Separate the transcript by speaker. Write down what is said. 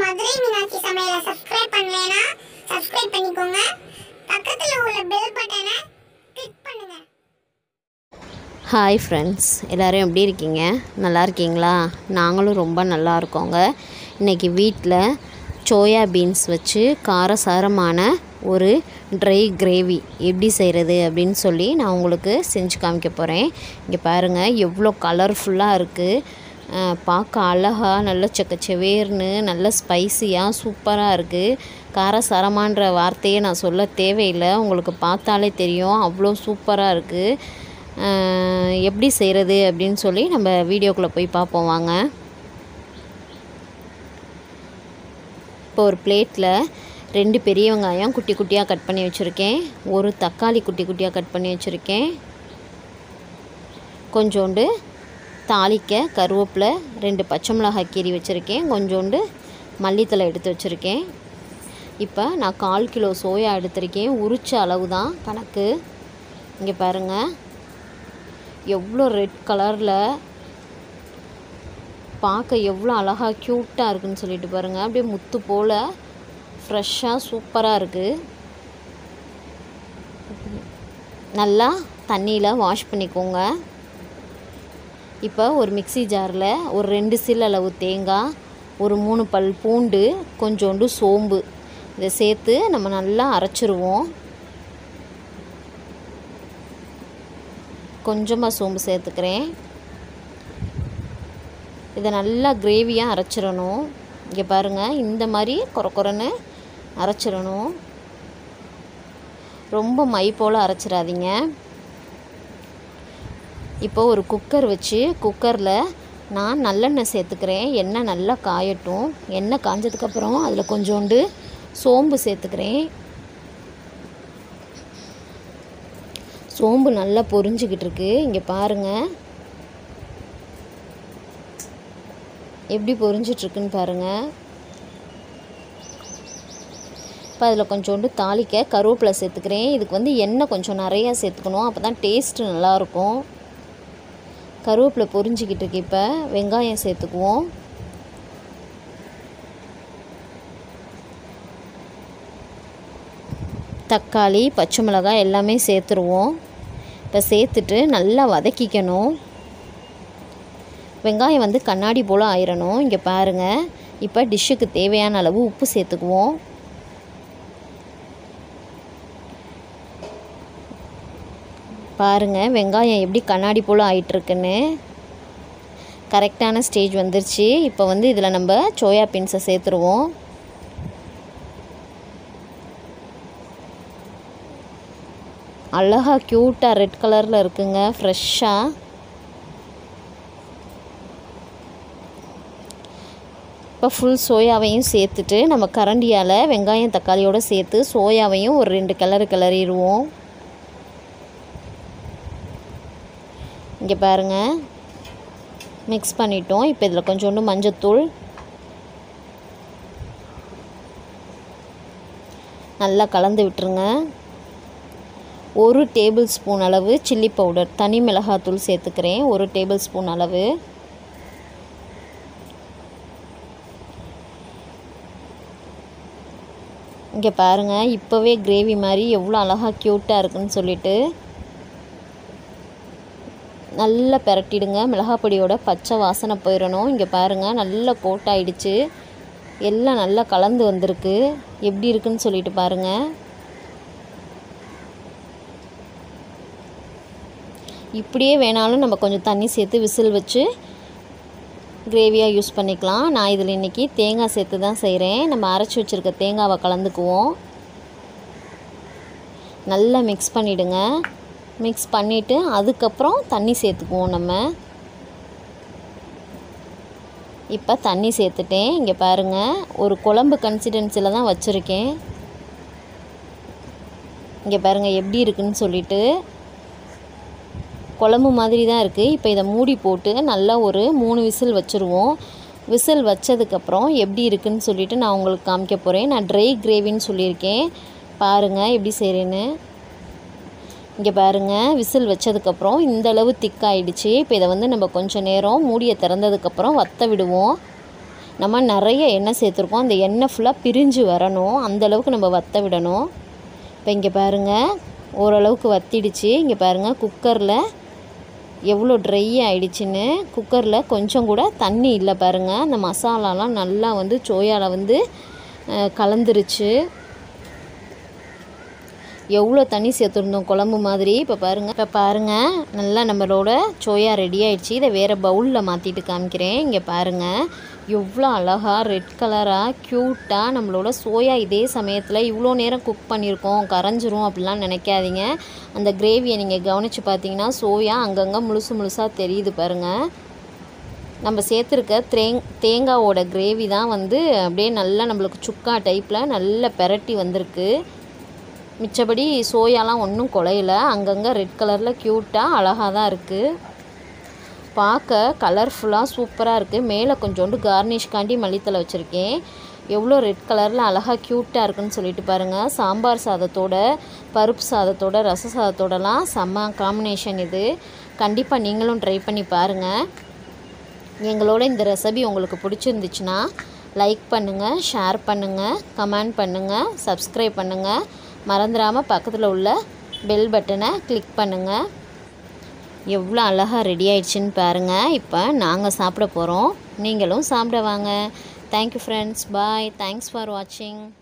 Speaker 1: மதுரை மீனாட்சி சமையலை சப்ஸ்கிரைப் பண்ணலைன்னா சப்ஸ்கிரைப் பண்ணிக்கோங்க பக்கத்தில் உள்ள பெல் பட்டனை கிளிக் பண்ணுங்க
Speaker 2: ஹாய் ஃப்ரெண்ட்ஸ் எல்லோரும் எப்படி இருக்கீங்க நல்லா இருக்கீங்களா நாங்களும் ரொம்ப நல்லா இருக்கோங்க இன்றைக்கி வீட்டில் சோயா பீன்ஸ் வச்சு காரசாரமான ஒரு ட்ரை கிரேவி எப்படி செய்கிறது அப்படின்னு சொல்லி நான் உங்களுக்கு செஞ்சு காமிக்க போகிறேன் இங்கே பாருங்கள் எவ்வளோ கலர்ஃபுல்லாக இருக்குது பார்க்க அழகாக நல்ல செக்கச்செவேர்னு நல்ல ஸ்பைசியாக சூப்பராக இருக்குது காரசாரமான்ற வார்த்தையை நான் சொல்ல தேவையில்லை உங்களுக்கு பார்த்தாலே தெரியும் அவ்வளோ சூப்பராக இருக்குது அஹ் எப்படி செய்கிறது அப்படின்னு சொல்லி நம்ம வீடியோக்குள்ளே போய் பார்ப்போம் வாங்க இப்போ ஒரு பிளேட்டில் ரெண்டு பெரிய வெங்காயம் குட்டி குட்டியாக கட் பண்ணி வச்சுருக்கேன் ஒரு தக்காளி குட்டி குட்டியாக கட் பண்ணி வச்சுருக்கேன் கொஞ்சோண்டு தாளிக்க கருவேப்பிலை ரெண்டு பச்சை மிளகாய் கீரி வச்சுருக்கேன் கொஞ்சோண்டு மல்லித்தலை எடுத்து வச்சுருக்கேன் இப்போ நான் கால் கிலோ சோயா எடுத்திருக்கேன் உரிச்ச அளவு தான் கணக்கு இங்கே பாருங்கள் எவ்வளோ ரெட் கலரில் பார்க்க எவ்வளோ அழகாக க்யூட்டாக இருக்குன்னு சொல்லிட்டு பாருங்கள் அப்படியே முத்து போல் ஃப்ரெஷ்ஷாக சூப்பராக இருக்குது நல்லா தண்ணியில் வாஷ் பண்ணிக்கோங்க இப்போ ஒரு மிக்ஸி ஜாரில் ஒரு ரெண்டு சில் அளவு தேங்காய் ஒரு மூணு பல் பூண்டு கொஞ்சோண்டு சோம்பு இதை சேர்த்து நம்ம நல்லா அரைச்சிருவோம் கொஞ்சமாக சோம்பு சேர்த்துக்கிறேன் இதை நல்லா கிரேவியாக அரைச்சிடணும் இங்கே பாருங்கள் இந்த மாதிரி கொர கொரன்னு அரைச்சிடணும் ரொம்ப மை போல் அரைச்சிடாதீங்க இப்போ ஒரு குக்கர் வச்சு குக்கரில் நான் நல்லெண்ணெய் சேர்த்துக்கிறேன் எண்ணெய் நல்லா காயட்டும் எண்ணெய் காஞ்சதுக்கப்புறம் அதில் கொஞ்சோண்டு சோம்பு சேர்த்துக்கிறேன் சோம்பு நல்லா பொரிஞ்சுக்கிட்டு இருக்கு இங்கே பாருங்கள் எப்படி பொரிஞ்சிட்ருக்குன்னு பாருங்கள் இப்போ அதில் கொஞ்சோண்டு தாளிக்க கருவேப்பிலை சேர்த்துக்கிறேன் இதுக்கு வந்து எண்ணெய் கொஞ்சம் நிறையா சேர்த்துக்கணும் அப்போ தான் டேஸ்ட்டு நல்லாயிருக்கும் கருவேப்பிலை பொரிஞ்சிக்கிட்டு இருக்கு இப்போ வெங்காயம் சேர்த்துக்குவோம் தக்காளி பச்சை மிளகாய் எல்லாமே சேர்த்துருவோம் இப்போ சேர்த்துட்டு நல்லா வதக்கிக்கணும் வெங்காயம் வந்து கண்ணாடி போல் ஆயிரணும் இங்கே பாருங்கள் இப்போ டிஷ்ஷுக்கு தேவையான அளவு உப்பு சேர்த்துக்குவோம் பாருங்கள் வெங்காயம் எப்படி கண்ணாடி போல் ஆயிட்டுருக்குன்னு கரெக்டான ஸ்டேஜ் வந்துருச்சு இப்போ வந்து இதில் நம்ம சோயா பீன்ஸை சேர்த்துருவோம் அழகாக க்யூட்டாக ரெட் கலரில் இருக்குங்க ஃப்ரெஷ்ஷாக இப்போ ஃபுல் சோயாவையும் சேர்த்துட்டு நம்ம கரண்டியால் வெங்காயம் தக்காளியோடு சேர்த்து சோயாவையும் ஒரு ரெண்டு கிளறு கிளறிடுவோம் இங்கே பாருங்கள் மிக்ஸ் பண்ணிட்டோம் இப்போ இதில் கொஞ்சோண்டு மஞ்சத்தூள் நல்லா கலந்து விட்டுருங்க ஒரு டேபிள் ஸ்பூன் அளவு சில்லி பவுடர் தனி மிளகாத்தூள் சேர்த்துக்கிறேன் ஒரு டேபிள் ஸ்பூன் அளவு இங்கே பாருங்கள் இப்போவே கிரேவி மாதிரி எவ்வளோ அழகாக க்யூட்டாக இருக்குன்னு சொல்லிட்டு நல்லா பெரட்டிடுங்க மிளகாய் பொடியோட பச்சை வாசனை போயிடணும் இங்கே பாருங்கள் நல்லா கோட்டாயிடுச்சு எல்லாம் நல்லா கலந்து வந்திருக்கு எப்படி இருக்குன்னு சொல்லிட்டு பாருங்கள் இப்படியே வேணாலும் நம்ம கொஞ்சம் தண்ணி சேர்த்து விசில் வச்சு கிரேவியாக யூஸ் பண்ணிக்கலாம் நான் இதில் இன்றைக்கி தேங்காய் சேர்த்து தான் செய்கிறேன் நம்ம அரைச்சி வச்சுருக்க தேங்காவை கலந்துக்குவோம் நல்லா மிக்ஸ் பண்ணிவிடுங்க மிக்ஸ் பண்ணிவிட்டு அதுக்கப்புறம் தண்ணி சேர்த்துக்குவோம் நம்ம இப்போ தண்ணி சேர்த்துட்டேன் இங்கே பாருங்கள் ஒரு குழம்பு கன்சிஸ்டன்சியில் தான் வச்சுருக்கேன் இங்கே பாருங்கள் எப்படி இருக்குன்னு சொல்லிட்டு குழம்பு மாதிரி தான் இருக்குது இப்போ இதை மூடி போட்டு நல்லா ஒரு மூணு விசில் வச்சுருவோம் விசில் வச்சதுக்கப்புறம் எப்படி இருக்குன்னு சொல்லிட்டு நான் உங்களுக்கு காமிக்க போகிறேன் நான் ட்ரை கிரேவின்னு சொல்லியிருக்கேன் பாருங்கள் எப்படி செய்கிறேன்னு இங்கே பாருங்கள் விசில் வச்சதுக்கப்புறம் இந்த அளவு திக்காயிடுச்சு இப்போ இதை வந்து நம்ம கொஞ்சம் நேரம் மூடியை திறந்ததுக்கப்புறம் வத்த விடுவோம் நம்ம நிறைய எண்ணெய் சேர்த்துருக்கோம் அந்த எண்ணெய் ஃபுல்லாக பிரிஞ்சு வரணும் அந்தளவுக்கு நம்ம வத்த விடணும் இப்போ இங்கே பாருங்கள் ஓரளவுக்கு வத்திடுச்சு இங்கே பாருங்கள் குக்கரில் எவ்வளோ ட்ரை ஆயிடுச்சுன்னு குக்கரில் கொஞ்சம் கூட தண்ணி இல்லை பாருங்கள் அந்த மசாலாலாம் நல்லா வந்து சோயாவில் வந்து அஹ், கலந்துருச்சு எவ்வளோ தண்ணி சேர்த்துருந்தோம் குழம்பு மாதிரி இப்போ பாருங்கள் இப்போ பாருங்கள் நல்லா நம்மளோட சோயா ரெடி ஆயிடுச்சு இதை வேறு பவுலில் மாற்றிட்டு காமிக்கிறேன் இங்கே பாருங்கள் எவ்வளோ அழகாக ரெட் கலராக க்யூட்டாக நம்மளோட சோயா இதே சமயத்தில் இவ்வளோ நேரம் குக் பண்ணியிருக்கோம் கரைஞ்சிரும் அப்படிலாம் நினைக்காதீங்க அந்த கிரேவியை நீங்கள் கவனித்து பார்த்தீங்கன்னா சோயா அங்கங்கே முழுசு முழுசாக தெரியுது பாருங்கள் நம்ம சேர்த்துருக்க தேங் தேங்காவோட கிரேவி தான் வந்து அப்படியே நல்லா நம்மளுக்கு சுக்கா டைப்பில் நல்ல பெரட்டி வந்திருக்கு மிச்சபடி சோயாலாம் ஒன்றும் குலையல அங்கங்கே ரெட் கலரில் க்யூட்டாக அழகாக தான் இருக்குது பார்க்க கலர்ஃபுல்லாக சூப்பராக இருக்குது மேலே கொஞ்சோண்டு கார்னிஷ்காண்டி மல்லித்தலை வச்சுருக்கேன் எவ்வளோ ரெட் கலரில் அழகாக க்யூட்டாக இருக்குன்னு சொல்லிட்டு பாருங்கள் சாம்பார் சாதத்தோட பருப்பு சாதத்தோட ரச சாதத்தோடலாம் செம்ம காம்பினேஷன் இது கண்டிப்பாக நீங்களும் ட்ரை பண்ணி பாருங்கள் எங்களோட இந்த ரெசிபி உங்களுக்கு பிடிச்சிருந்துச்சுன்னா லைக் பண்ணுங்கள் ஷேர் பண்ணுங்கள் கமெண்ட் பண்ணுங்கள் சப்ஸ்கிரைப் பண்ணுங்கள் மறந்துடாமல் பக்கத்தில் உள்ள பெல் பட்டனை கிளிக் பண்ணுங்கள் எவ்வளோ அழகாக ரெடி ஆயிடுச்சுன்னு பாருங்கள் இப்போ நாங்கள் சாப்பிட போகிறோம் நீங்களும் சாப்பிட வாங்க thank you friends bye thanks for வாட்சிங்